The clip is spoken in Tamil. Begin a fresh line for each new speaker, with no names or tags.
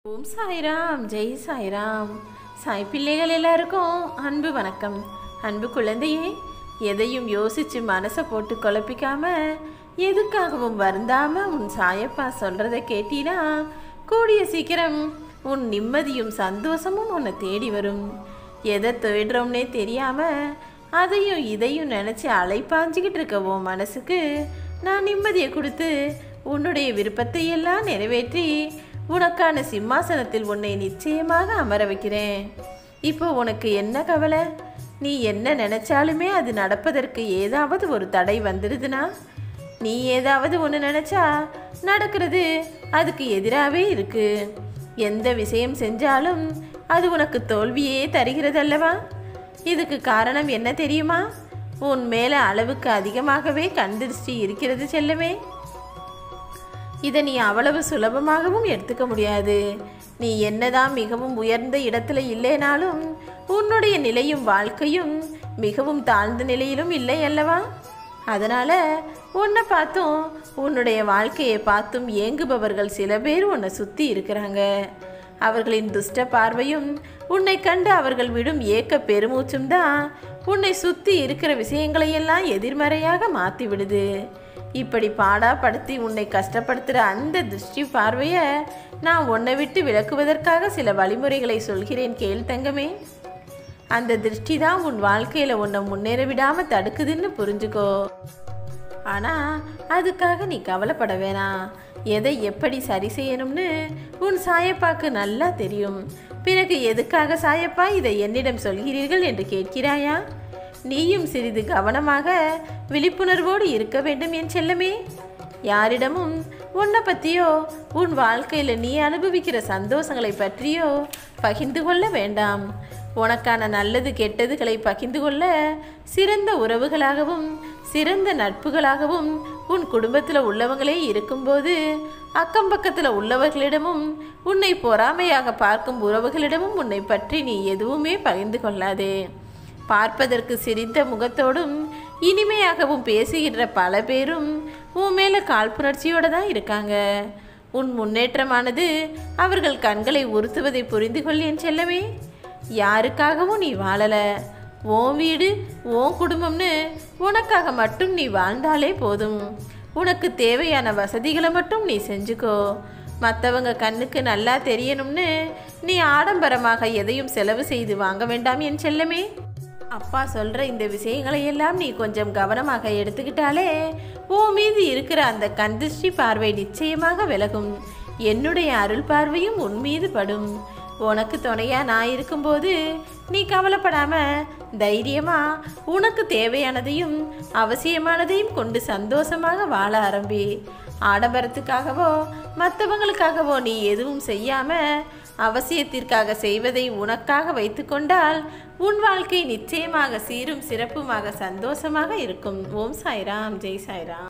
ஓம் சாய்ராம் ஜெய் சாய்ராம் சாய் பிள்ளைகள் எல்லாருக்கும் அன்பு வணக்கம் அன்பு குழந்தையே எதையும் யோசிச்சு மனசை போட்டு குழப்பிக்காம எதுக்காகவும் வருந்தாம உன் சாயப்பா சொல்றத கேட்டீனா கூடிய சீக்கிரம் உன் நிம்மதியும் சந்தோஷமும் உன்னை தேடி வரும் எதை தேடுறோம்னே தெரியாம அதையும் இதையும் நினச்சி அலைப்பாஞ்சிக்கிட்டு இருக்க உன் மனசுக்கு நான் நிம்மதியை கொடுத்து உன்னுடைய விருப்பத்தை எல்லாம் நிறைவேற்றி உனக்கான சிம்மாசனத்தில் உன்னை நிச்சயமாக அமர வைக்கிறேன் இப்போ உனக்கு என்ன கவலை நீ என்ன நினைச்சாலுமே அது நடப்பதற்கு ஏதாவது ஒரு தடை வந்துடுதுன்னா நீ ஏதாவது ஒன்று நினைச்சா நடக்கிறது அதுக்கு எதிராகவே இருக்கு எந்த விஷயம் செஞ்சாலும் அது உனக்கு தோல்வியே தருகிறதல்லவா இதுக்கு காரணம் என்ன தெரியுமா உன் மேலே அளவுக்கு அதிகமாகவே கண் திருஷ்டி இருக்கிறது செல்லவே இதை நீ அவ்வளவு சுலபமாகவும் எடுத்துக்க முடியாது நீ என்னதான் மிகவும் உயர்ந்த இடத்துல இல்லைனாலும் உன்னுடைய நிலையும் வாழ்க்கையும் மிகவும் தாழ்ந்த நிலையிலும் இல்லை அல்லவா அதனால உன்னை பார்த்தும் உன்னுடைய வாழ்க்கையை பார்த்தும் ஏங்குபவர்கள் சில பேர் உன்னை சுற்றி இருக்கிறாங்க அவர்களின் துஷ்ட பார்வையும் உன்னை கண்டு அவர்கள் விடும் ஏக்க பெருமூச்சும் தான் உன்னை சுற்றி இருக்கிற விஷயங்களையெல்லாம் எதிர்மறையாக மாற்றி விடுது இப்படி பாடாப்படுத்தி உன்னை கஷ்டப்படுத்துகிற அந்த திருஷ்டி பார்வையை நான் உன்னை விட்டு விளக்குவதற்காக சில வழிமுறைகளை சொல்கிறேன் கேள் தங்கமே அந்த திருஷ்டி தான் உன் வாழ்க்கையில் உன்னை முன்னேற விடாமல் தடுக்குதுன்னு புரிஞ்சுக்கோ ஆனால் அதுக்காக நீ கவலைப்பட வேணாம் எதை எப்படி சரி செய்யணும்னு உன் சாயப்பாக்கு நல்லா தெரியும் பிறகு எதுக்காக சாயப்பா இதை என்னிடம் சொல்கிறீர்கள் என்று கேட்கிறாயா நீயும் சிறிது கவனமாக விழிப்புணர்வோடு இருக்க வேண்டும் என் செல்லமே யாரிடமும் உன்னை பற்றியோ உன் வாழ்க்கையில் நீ அனுபவிக்கிற சந்தோஷங்களை பற்றியோ பகிர்ந்து கொள்ள வேண்டாம் உனக்கான நல்லது கெட்டதுகளை பகிர்ந்து கொள்ள சிறந்த உறவுகளாகவும் சிறந்த நட்புகளாகவும் உன் குடும்பத்தில் உள்ளவங்களே இருக்கும்போது அக்கம் பக்கத்தில் உள்ளவர்களிடமும் உன்னை பொறாமையாக பார்க்கும் உறவுகளிடமும் உன்னை பற்றி நீ எதுவுமே பகிர்ந்து கொள்ளாதே பார்ப்பதற்கு சிரித்த முகத்தோடும் இனிமையாகவும் பேசுகின்ற பல பேரும் உன் மேலே காழ்ப்புணர்ச்சியோடு தான் இருக்காங்க உன் முன்னேற்றமானது அவர்கள் கண்களை உறுத்துவதை புரிந்து கொள் என் செல்லமே யாருக்காகவும் நீ வாழலை உன் வீடு உன் குடும்பம்னு உனக்காக மட்டும் நீ வாழ்ந்தாலே போதும் உனக்கு தேவையான வசதிகளை மட்டும் நீ செஞ்சுக்கோ மற்றவங்க கண்ணுக்கு நல்லா தெரியணும்னு நீ ஆடம்பரமாக எதையும் செலவு செய்து வாங்க வேண்டாம் என் செல்லமே அப்பா சொல்கிற இந்த விஷயங்களை எல்லாம் நீ கொஞ்சம் கவனமாக எடுத்துக்கிட்டாலே உன் மீது இருக்கிற அந்த கந்திருஷ்டி பார்வை நிச்சயமாக விலகும் என்னுடைய அருள் பார்வையும் உன் மீது படும் உனக்கு துணையா நான் இருக்கும்போது நீ கவலைப்படாம தைரியமா உனக்கு தேவையானதையும் அவசியமானதையும் கொண்டு சந்தோஷமாக வாழ ஆரம்பி ஆடம்பரத்துக்காகவோ மற்றவங்களுக்காகவோ நீ எதுவும் செய்யாம அவசியத்திற்காக செய்வதை உனக்காக வைத்துக்கொண்டால் உன் வாழ்க்கை நிச்சயமாக சீரும் சிறப்புமாக சந்தோஷமாக இருக்கும் ஓம் சாய்ராம் ஜெய் சாய்ராம்